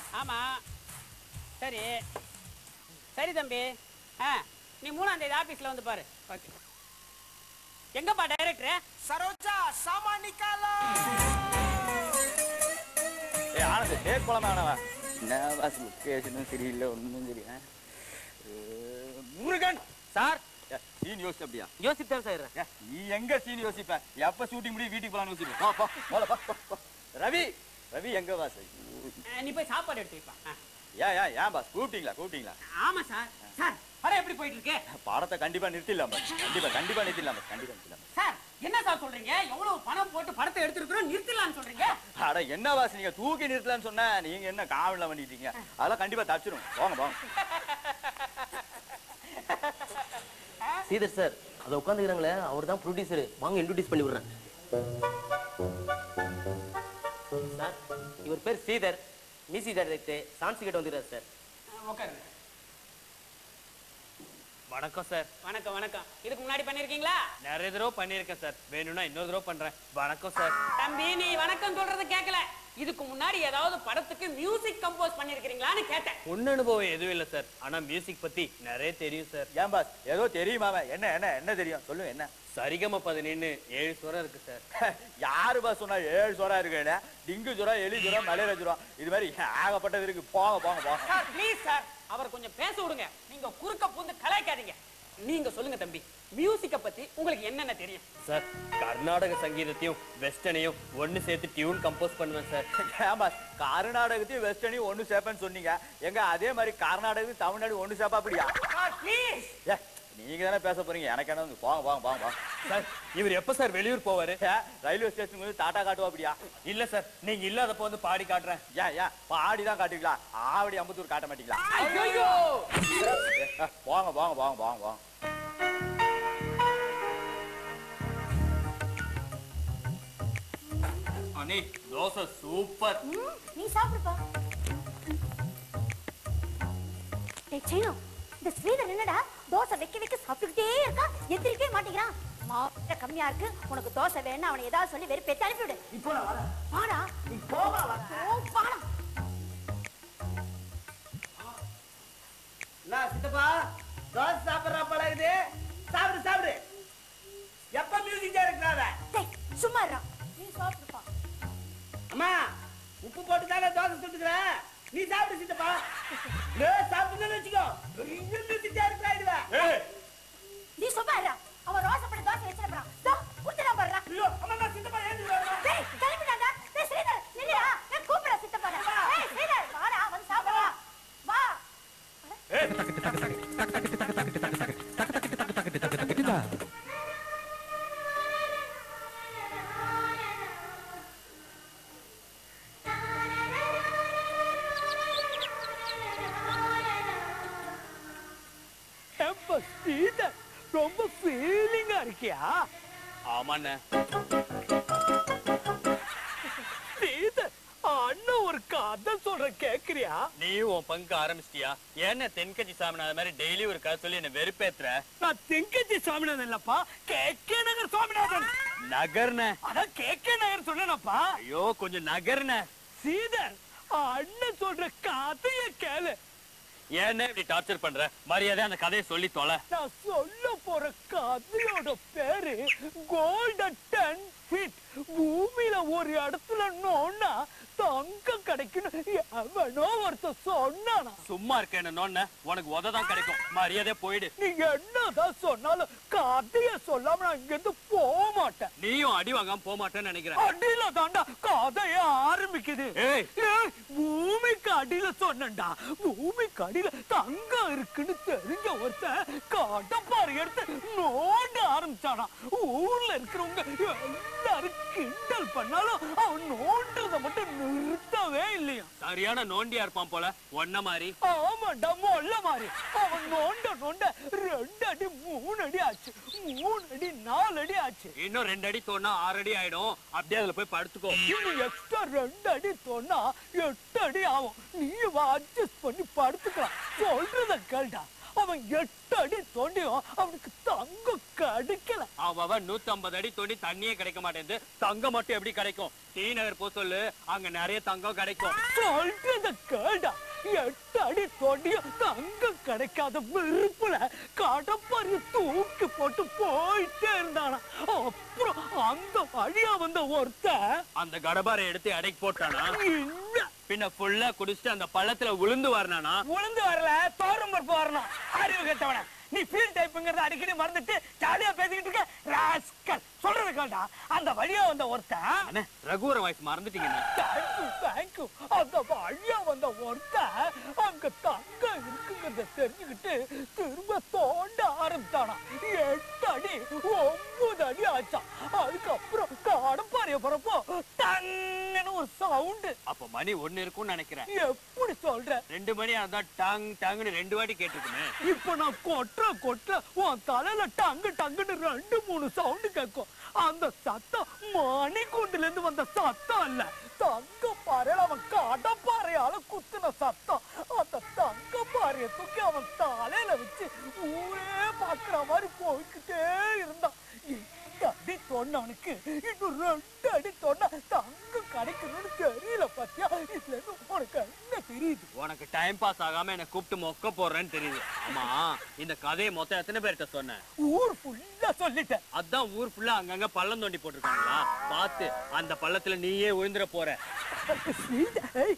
ஆமா சரி சரி தம்பி ஆ நீ மூணாம் தேதி ஆபீஸ்ல வந்து பாரு ஓகே எங்கப்பா டைரக்டர் சரோஜா சாமா நிக்காலோ ஏ ஆனந்த் டேக் போலாமா ஆனவா என்ன பாஸ் லொக்கேஷனும் சரியில்லை ஒன்றும் சரி ஆ? அஹ், முருகன் சார் ஏ, சீன் யோசிச்சு அப்படியா யோசித்தான் சார் ஏ, நீ எங்க சீன் யோசிப்ப எப்ப ஷூட்டிங் முடியும் வீட்டுக்கு போலாம்னு யோசிப்ப போ, போ, போல, போ, போ, போ. ரவி ரவி எங்க பாஸ் நீ போய் சாப்பாடு எடுத்து வைப்பா ஆ. ஏன் ஏன் ஏன் பாஸ் கூப்பிட்டீங்களா கூப்பிட்டீங்களா ஆமா சார் சார் படம் எப்படி போயிட்டு இருக்கு படத்தை கண்டிப்பா நிறுத்திடலாம் பாஸ் கண்டிப்பா கண்டிப்பா நிறுத்திடலாம் பாஸ் கண்டிப்பா நிறுத்திடலாம் சார் என்ன சார் சொல்றீங்க எவ்வளவு பணம் போட்டு படத்தை எடுத்துருக்கிறோம் நிறுத்தலாம்னு சொல்றீங்க அட என்ன பாஸ் நீங்க தூக்கி நிறுத்தலாம்னு சொன்னா நீங்க என்ன காவலில் பண்ணிட்டீங்க அதெல்லாம் கண்டிப்பா தப்பிச்சிரும் போங்க போங்க சீதர் சார் அதை உட்காந்துக்கிறாங்களே அவர் தான் ப்ரொடியூசர் வாங்க இன்ட்ரோடியூஸ் பண்ணி விடுறேன் சார் இவர் பேர் ஸ்ரீதர் மியூசிக் டைரக்டர் சான்ஸ் கிட்ட வந்துடுறாரு சார் உட்காருங்க வணக்கம் சார் வணக்கம் வணக்கம் இதுக்கு முன்னாடி பண்ணிருக்கீங்களா நிறைய தடவை பண்ணியிருக்கேன் சார் வேணும்னா இன்னொரு தடவை பண்றேன் வணக்கம் சார் தம்பி நீ வணக்கம் சொல்றது கேட்கல இதுக்கு முன்னாடி ஏதாவது படத்துக்கு மியூசிக் கம்போஸ் பண்ணிருக்கீங்களான்னு கேட்டேன் முன் அனுபவம் எதுவும் இல்லை சார் ஆனா மியூசிக் பத்தி நிறைய தெரியும் சார் ஏன் பாஸ் ஏதோ தெரியுமாவ என்ன என்ன என்ன தெரியும் சொல்லுங்க என்ன சரிகம பதினேன்னு ஏழு சுரம் இருக்கு சார் யாரு பாஸ் சொன்னா ஏழு சுரம் இருக்குன்னு டிங்கு சுரம் எலி சுரம் மலையில சுரம் இது மாதிரி ஏகப்பட்டது இருக்கு போங்க போங்க போங்க சார் ப்ளீஸ் சார் அவர் கொஞ்சம் பேச விடுங்க நீங்க குறுக்க பூந்து கலாய்க்காதீங்க நீங்க சொல்லுங்க தம்பி மியூசிக்க பத்தி உங்களுக்கு என்னென்ன தெரியும் சார் கர்நாடக சங்கீதத்தையும் வெஸ்டர்னையும் ஒன்னு சேர்த்து டியூன் கம்போஸ் பண்ணுவேன் சார் ஏன் பாஸ் கர்நாடகத்தையும் வெஸ்டர்னையும் ஒண்ணு சேர்ப்பேன்னு சொன்னீங்க எங்க அதே மாதிரி கர்நாடகத்தையும் தமிழ்நாடு ஒண்ணு சேர்ப்பா அப்படியா சார் ப்ளீஸ் ஏ நீங்க தானே பேச போறீங்க எனக்கு என்ன வந்து போங்க போங்க போங்க போங்க சார் இவர் எப்ப சார் வெளியூர் போவாரு ஏ, ரயில்வே ஸ்டேஷனுக்கு வந்து டாட்டா காட்டுவா அப்படியா இல்ல சார் நீங்க இல்லாதப்ப வந்து பாடி காட்டுறேன் ஏன் ஏன் பாடி தான் காட்டுவீங்களா ஆவடி அம்பத்தூர் காட்ட மாட்டீங்களா ஐயோ ஏ, ஏ, போங்க போங்க போங்க போங்க போங்க அனி தோசை சூப்பர் ம், நீ சாப்பிடுப்பா டேய் சீனு இந்த ஸ்ரீதர் என்னடா தோசை வைக்க வைக்க சாப்பிட்டுக்கிட்டே இருக்கா எந்திரிக்கவே மாட்டேங்கிறான் மாப்பிட்ட கம்மியா இருக்கு உனக்கு தோசை வேணும் அவனை ஏதாவது சொல்லி வெறுப்பேத்தி அனுப்பிவிடு இப்போ நான் வரேன் வாடா நீ போமா வர ஓ வாடா நான் சித்தப்பா தோசை சாப்பிடுற போல இருக்குது சாப்பிடு சாப்பிடு எப்ப மியூசிக் டைரக்டர் டேய் சும்மா இருடா நீ சாப்பிடுப்பா அம்மா உப்பு போட்டு தானே தோசை சுட்டுக்கிற நீ சாப்பிடு சித்தப்பா நான் சாப்பிட்டுன்னு வச்சுக்கோ பெரிய மியூசிக் டைரக்டர் ஆயிடுவேன் ஏய் நீ சும்மா இருடா அவன் ரோசப்பட தோசை வச்சிருப்பான் தோ குடுத்துடா பாருடா ஐயோ அம்மா நான் சித்தப்பா ஏந்து வரேன் டேய் கிளம்பிட்டாடா டேய் ஸ்ரீதர் நில்லுடா நான் கூப்பிடுறேன் சித்தப்பா டேய் ஸ்ரீதர் வாடா வந்து சாப்பிடா வா ரொம்ப ஃபீலிங்கா இருக்கியா ஆமாண்ணே ஸ்ரீதர் அண்ணன் ஒரு கதை சொல்ற கேக்குறியா நீயும் உன் பங்கு ஆரம்பிச்சிட்டியா ஏன்னா தென்கட்சி சாமிநாத மாதிரி டெய்லி ஒரு கதை சொல்லி என்ன வெறுப்பேத்துற நான் தெங்கச்சி சுவாமிநாதன் இல்லப்பா கே கே நகர் சுவாமிநாதன் நகர்ன அதான் கே கே நகர் சொன்னேனப்பா ஐயோ கொஞ்சம் நகர்ன ஸ்ரீதர் அண்ணன் சொல்ற கதைய கேளு ஏன்னா இப்படி டார்ச்சர் பண்ற மரியாதை அந்த கதையை சொல்லி தொலை நான் சொல்ல போற கதையோட பேரு கோல்டன் டென் ஃபீட் பூமியில ஒரு இடத்துல நோன்னா தங்கம் கிடைக்குன்னு எவனோ ஒருத்தன் சொன்னானா சும்மா இருக்க என்ன நோன்ன உனக்கு உத தான் கிடைக்கும் மரியாதை போயிடு நீ என்னதான் சொன்னாலும் கதைய சொல்லாம நான் இங்க இருந்து போக மாட்டேன் நீயும் அடி வாங்காம போக மாட்டேன்னு நினைக்கிறேன் அடியில தாண்டா கதைய ஆரம்பிக்குது ஏய். ஏய், பூமிக்கு அடியில சொன்னேன்டா பூமிக்கு அடியில தங்கம் இருக்குன்னு தெரிஞ்ச ஒருத்தன் கடப்பாறை எடுத்து நோண்ட ஆரம்பிச்சானா ஊர்ல இருக்கிறவங்க எல்லாரும் கிண்டல் பண்ணாலும் அவன் நோண்டுறத மட்டும் நிறுத்தவே இல்லையா சரியான நோண்டியா இருப்பான் போல ஒன்ன மாதிரி ஆமாண்டா மொல்ல மாதிரி அவன் நோண்ட நோண்ட ரெண்டு அடி மூணு அடி ஆச்சு மூணு அடி நாலு அடி ஆச்சு இன்னும் ரெண்டு அடி தோணா ஆறு அடி ஆயிடும் அப்படியே அதுல போய் படுத்துக்கோ இன்னும் எக்ஸ்ட்ரா ரெண்டு அடி சொன்னா எட்டு அடி ஆகும் நீ அட்ஜஸ்ட் பண்ணி படுத்துக்கலாம் சொல்றத கேள்டா அவன் எட்டு அடி தோண்டியும் அவனுக்கு தங்கம் கிடைக்கல அவன் நூத்தி ஐம்பது அடி தோண்டி தண்ணியே கிடைக்க மாட்டேங்குது தங்கம் மட்டும் எப்படி கிடைக்கும் டி நகர் போ சொல்லு அங்க நிறைய தங்கம் கிடைக்கும் சொல்றத கேடா எட்டு அடி தோண்டியும் தங்கம் கிடைக்காத வெறுப்புல கடப்பாரிய தூக்கி போட்டு போயிட்டே இருந்தானா அப்புறம் அந்த வழியா வந்த ஒருத்தன் அந்த கடபாரை எடுத்து எடைக்கு போட்டானா இல்ல பின்ன ஃபுல்லா குடிச்சிட்டு அந்த பள்ளத்துல விழுந்து வரனானா உளுந்து வரல தோரம் பருப்பு வரணும் அறிவு கெட்டவன நீ ஃபீல் டைப்புங்கிறத அடிக்கடி மறந்துட்டு ஜாலியா பேசிக்கிட்டு இருக்க ராஸ்கல் சொல்றது கேட்டா அந்த வழியா வந்த ஒருத்தன் அண்ணே ரகுவர வாய்ஸ் மறந்துட்டீங்கண்ணே தேங்க்யூ தேங்க்யூ அந்த வழியா வந்த ஒருத்தன் அங்க தங்கம் இருக்குங்கிறத தெரிஞ்சுக்கிட்டு திரும்ப தோண்ட ஆரம்பிச்சானா எட்டு அடி ஒன்பது அடி ஆச்சான் அதுக்கப்புறம் கடப்பாறைய போறப்போ டங்குன்னு ஒரு சவுண்டு அப்ப மணி ஒண்ணு இருக்கும்னு நினைக்கிறேன் எப்படி சொல்ற ரெண்டு மணி அதான் டங் டங்னு ரெண்டு வாட்டி கேட்டிருக்குமே இப்ப நான் கொட்டுற கொட்டுற உன் தலையில டங்கு டங்குன்னு ரெண்டு மூணு சவுண்டு கேட்கும் அந்த சத்தம் மணிக்கூண்டுல இருந்து வந்த சத்தம் இல்ல தங்க பாறையில அவன் கடப்பாறையால குத்துன சத்தம் அந்த தங்க பாறைய தூக்கி அவன் தலையில வச்சு ஊரே பாக்குற மாதிரி போய்கிட்டே இருந்தான் இந்த அடி சொன்னவனுக்கு இன்னும் ரெண்டு அடி சொன்னா தங்கம் கிடைக்கணும்னு தெரியல பாத்தியா இதுல இருந்து உனக்கு என்ன தெரியுது உனக்கு டைம் பாஸ் ஆகாம என்ன கூப்பிட்டு மொக்க போடுறேன்னு தெரியுது ஆமா இந்த கதையை மொத்தம் எத்தனை பேர்கிட்ட சொன்னேன் ஊர் ஃபுல்லா சொல்லிட்டேன் அதான் ஊர் ஃபுல்லா அங்கங்க பள்ளம் தோண்டி போட்டிருக்காங்களா பார்த்து அந்த பள்ளத்துல நீயே விழுந்துற போற ஸ்வீட், ஏய்,